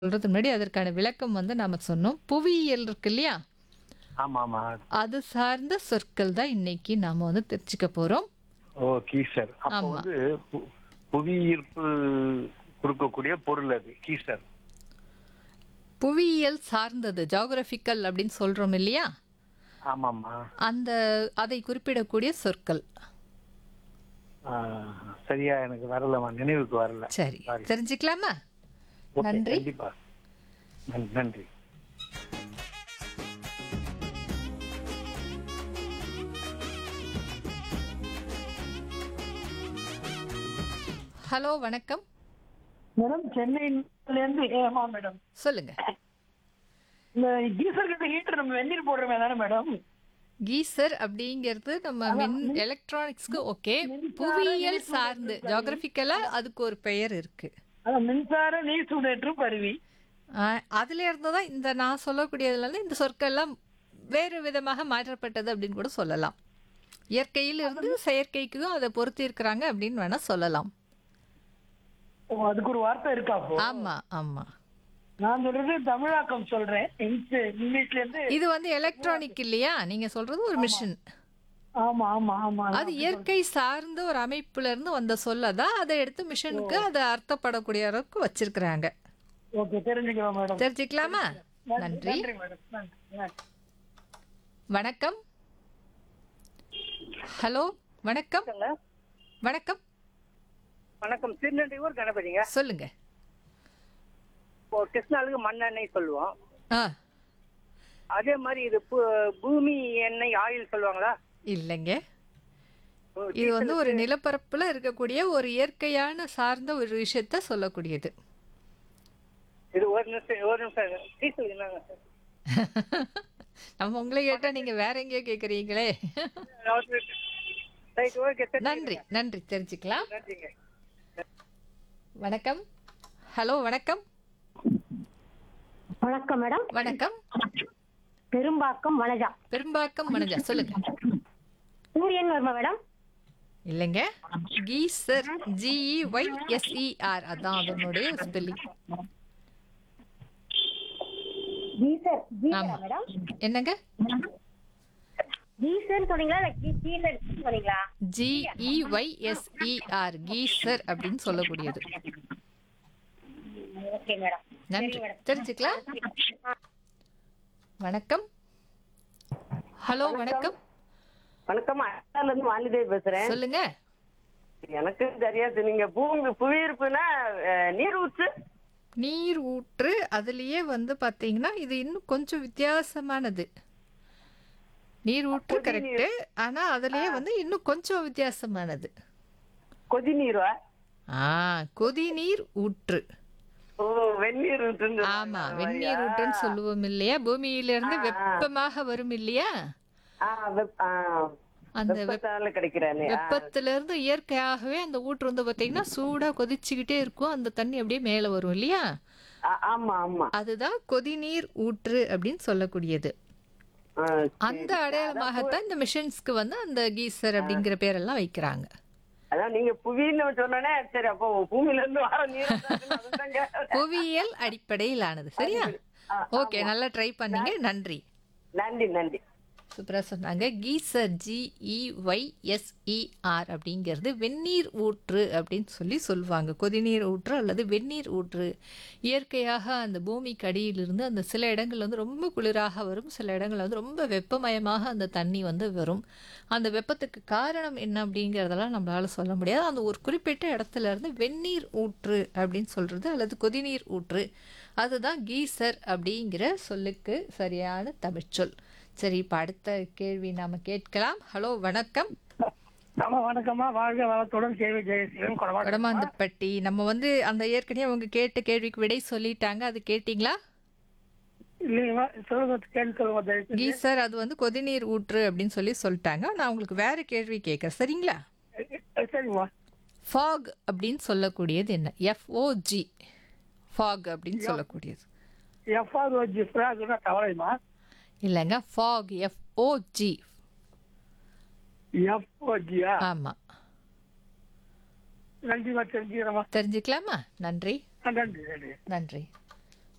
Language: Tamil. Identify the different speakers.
Speaker 1: சொல்றதுக்கு முன்னாடி அதற்கான விளக்கம் வந்து நாம சொன்னோம் புவியியல் இருக்கு இல்லையா
Speaker 2: ஆமா ஆமா
Speaker 1: அது சார்ந்த சொற்கள் தான் இன்னைக்கு நாம வந்து தெரிஞ்சுக்க போறோம்
Speaker 2: ஓ கீசர் அப்போ
Speaker 1: ஆமா.
Speaker 2: வந்து பு- புவி ஈர்ப்பு கொடுக்கக்கூடிய பொருள் அது கீசர்
Speaker 1: புவியியல் சார்ந்தது ஜாகிரபிக்கல் அப்படின்னு சொல்றோம் இல்லையா
Speaker 2: ஆமாம்மா
Speaker 1: அந்த அதை குறிப்பிடக்கூடிய சொற்கள்
Speaker 2: ஆ, சரியா எனக்கு வரலம்மா நினைவுக்கு வரல
Speaker 1: சரி
Speaker 2: Sorry.
Speaker 1: தெரிஞ்சுக்கலாமா
Speaker 2: ஓகே,
Speaker 1: நன்றி.
Speaker 2: கண்டிப்பா நன்- நன்றி
Speaker 1: ஹலோ வணக்கம்
Speaker 3: மேடம் சென்னையில இருந்து ஏமா மேடம்
Speaker 1: சொல்லுங்க
Speaker 3: இந்த கீசர் கிட்ட ஹீட்டர் நம்ம வெந்நீர் போடுறோமே தானே மேடம்
Speaker 1: கீசர் அப்படிங்கிறது நம்ம மின் எலக்ட்ரானிக்ஸ்க்கு ஓகே புவியியல் சார்ந்து ஜாகிரபிக்கலா அதுக்கு ஒரு பெயர் இருக்கு
Speaker 3: அதான் மின்சார நீர் சூடேற்றும் கருவி
Speaker 1: ஆஹ் அதுல இருந்து தான் இந்த நான் சொல்லக்கூடியதுல இருந்து இந்த சொற்கள்லாம் வேறு விதமாக மாற்றப்பட்டது அப்படின்னு கூட சொல்லலாம் இயற்கையில் இருந்து செயற்கைக்கும் அதை பொருத்தி இருக்கிறாங்க அப்படின்னு வேணா சொல்லலாம்
Speaker 3: ஓ, அதுக்கு ஒரு வார்த்தை இருக்கா அப்போ
Speaker 1: ஆமா ஆமா
Speaker 3: நான் சொல்றது தமிழாக்கம் சொல்றேன் இங்கிலீஷ்- இங்கிலீஷ்ல இருந்து
Speaker 1: இது வந்து எலக்ட்ரானிக் இல்லையா நீங்க சொல்றது ஒரு மிஷின்
Speaker 3: ஆமா ஆமா ஆமா
Speaker 1: அது இயற்கை சார்ந்த ஒரு அமைப்புல இருந்து வந்த சொல்லதான் அதை எடுத்து மிஷினுக்கு அதை அர்த்தப்படக்கூடிய அளவுக்கு வச்சிருக்கிறாங்க
Speaker 3: ஓகே தெரிஞ்சுக்கலாம் மேடம்
Speaker 1: தெரிஞ்சுக்கலாமா நன்றி
Speaker 3: நன்றி மேடம் நன்றி நன்றி
Speaker 1: வணக்கம் ஹலோ வணக்கம் வணக்கம்
Speaker 4: வணக்கம் திருநெல்வேலூர் கணபதிங்க
Speaker 1: சொல்லுங்க
Speaker 4: இப்போ கிருஷ்ணாளுக்கு மண்ணெண்ணெய் சொல்லுவோம்
Speaker 1: ஆ
Speaker 4: அதே மாதிரி இது பூ- பூமி எண்ணெய் ஆயில் சொல்லுவாங்களா
Speaker 1: இல்லைங்க இது வந்து ஒரு நிலப்பரப்புல இருக்கக்கூடிய ஒரு இயற்கையான சார்ந்த ஒரு விஷயத்த சொல்லக்கூடியது
Speaker 4: இது ஒரு நிமிஷம் ஒரு நிமிஷம் டீசல் என்னங்க
Speaker 1: நம்ம உங்களை கேட்டா நீங்க வேற எங்கேயோ கேக்குறீங்களே
Speaker 4: ரைட் ஓகே
Speaker 1: நன்றி நன்றி தெரிஞ்சுக்கலாம்
Speaker 4: நன்றிங்க
Speaker 1: வணக்கம் ஹலோ வணக்கம்
Speaker 5: வணக்கம் மேடம்
Speaker 1: வணக்கம்
Speaker 5: பெரும்பாக்கம் வனஜா
Speaker 1: பெரும்பாக்கம் மனஜா சொல்லுங்க
Speaker 5: சூரியன் வருமா மேடம்
Speaker 1: இல்லைங்க கீசர் ஜிஇ ஒய் எஸ்இஆர் அதான் அதனுடைய ஸ்பெல்லிங்
Speaker 5: கீசர்
Speaker 1: ஆமா.
Speaker 5: கீசரா மேடம்
Speaker 1: என்னங்க
Speaker 5: கீசர் சொன்னீங்களா இல்ல கீ- கீசர் சொன்னீங்களா
Speaker 1: ஜிஇ ஒய் எஸ்இஆர் கீசர் அப்படின்னு சொல்லக்கூடியது
Speaker 5: ஓகே மேடம்
Speaker 1: நன்றி தெரிஞ்சுக்கலாம் வணக்கம் ஹலோ வணக்கம்
Speaker 6: வணக்கம் அண்ணால இருந்து வாலிதேவி பேசுறேன்
Speaker 1: சொல்லுங்க
Speaker 6: எனக்கு தெரியாது நீங்க பூமி புவியிருப்புனா அஹ், நீர் ஊற்று
Speaker 1: நீர் ஊற்று அதுலயே வந்து பாத்தீங்கன்னா இது இன்னும் கொஞ்சம் வித்தியாசமானது நீர் ஊற்று கரெக்ட் ஆனா அதுலயே வந்து இன்னும் கொஞ்சம் வித்தியாசமானது
Speaker 6: கொதி நீரா
Speaker 1: ஆ கொதி நீர் ஊற்று
Speaker 6: ஓ வெந்நீர் ஊற்றுன்னு
Speaker 1: ஆமா வெந்நீர் ஊற்றுன்னு சொல்லுவோம் இல்லையா பூமியில இருந்து வெப்பமாக வரும் இல்லையா
Speaker 6: ஆ, வெப்- ஆ,
Speaker 1: அந்த வெப்ப
Speaker 6: வெப்பத்தால கிடைக்கிறானே ஆ,
Speaker 1: வெப்பத்துல இருந்து இயற்கையாகவே அந்த ஊற்று வந்து பாத்தீங்கன்னா சூடா கொதிச்சுக்கிட்டே இருக்கும் அந்த தண்ணி அப்படியே மேல வரும் இல்லையா
Speaker 6: ஆ, ஆமா ஆமா
Speaker 1: அதுதான் கொதிநீர் ஊற்று அப்படின்னு சொல்லக்கூடியது
Speaker 6: ஆ,
Speaker 1: அந்த அடையாளமாகத்தான் இந்த மிஷின்ஸ்க்கு வந்து அந்த கீசர் அப்படிங்கிற பேரெல்லாம் வைக்கிறாங்க
Speaker 6: அதான் நீங்க புவின்னு சொன்னோன்னே சரி அப்போ பூமியில இருந்து வர நீர் அதுதாங்க.
Speaker 1: புவியியல் அடிப்படையிலானது சரியா
Speaker 6: ஆ,
Speaker 1: ஓகே நல்லா ட்ரை பண்ணீங்க நன்றி
Speaker 6: நன்றி நன்றி
Speaker 1: சூப்பரா சொன்னாங்க கீசர் ஜிஇஒய் எஸ்இஆர் அப்படிங்கிறது வெந்நீர் ஊற்று அப்படின்னு சொல்லி சொல்லுவாங்க கொதிநீர் ஊற்று அல்லது வெந்நீர் ஊற்று இயற்கையாக அந்த பூமிக்கு அடியிலிருந்து அந்த சில இடங்கள் வந்து ரொம்ப குளிராக வரும் சில இடங்கள் வந்து ரொம்ப வெப்பமயமாக அந்த தண்ணி வந்து வரும் அந்த வெப்பத்துக்கு காரணம் என்ன அப்படிங்கிறதெல்லாம் நம்மளால சொல்ல முடியாது அந்த ஒரு குறிப்பிட்ட இடத்துல இருந்து வெந்நீர் ஊற்று அப்படின்னு சொல்றது அல்லது கொதிநீர் ஊற்று அதுதான் கீசர் அப்படிங்கிற சொல்லுக்கு சரியான தமிழ்ச்சொல் சரி இப்போ அடுத்த கேள்வி நாம கேட்கலாம் ஹலோ வணக்கம்
Speaker 3: ஆமா வணக்கம்மா வாழ்க வளத்துடன் கேள்வி ஜெயசீலன் கொடவாட
Speaker 1: வடமாந்தப்பட்டி நம்ம வந்து அந்த ஏற்கனவே அவங்க கேட்ட கேள்விக்கு விடை சொல்லிட்டாங்க அது கேட்டிங்களா
Speaker 3: இல்லைங்களா சொல்லுங்க கேள்வி சொல்லுங்க தயவு செஞ்சு.
Speaker 1: கீசர் அது வந்து கொதிநீர் ஊற்று அப்படின்னு சொல்லி சொல்லிட்டாங்க நான் உங்களுக்கு வேற கேள்வி கேட்குறேன் சரிங்களா
Speaker 3: அஹ், சரிம்மா
Speaker 1: ஃபாக் அப்படின்னு சொல்லக்கூடியது என்ன எஃப்ஓஜி ஃபாக் அப்படின்னு சொல்லக்கூடியது
Speaker 3: எஃப்ஆர் ஓஜி ஃப்ராக்னா தவறைமா
Speaker 1: இல்லைங்க ஃபாக் எஃப்ஓஜி
Speaker 3: எஃப்ஓஜியா
Speaker 1: ஆமா
Speaker 3: நன்றிமா தெரிஞ்சுக்கிறேம்மா
Speaker 1: தெரிஞ்சுக்கலாமா நன்றி
Speaker 3: நன்றி நன்றி
Speaker 1: நன்றி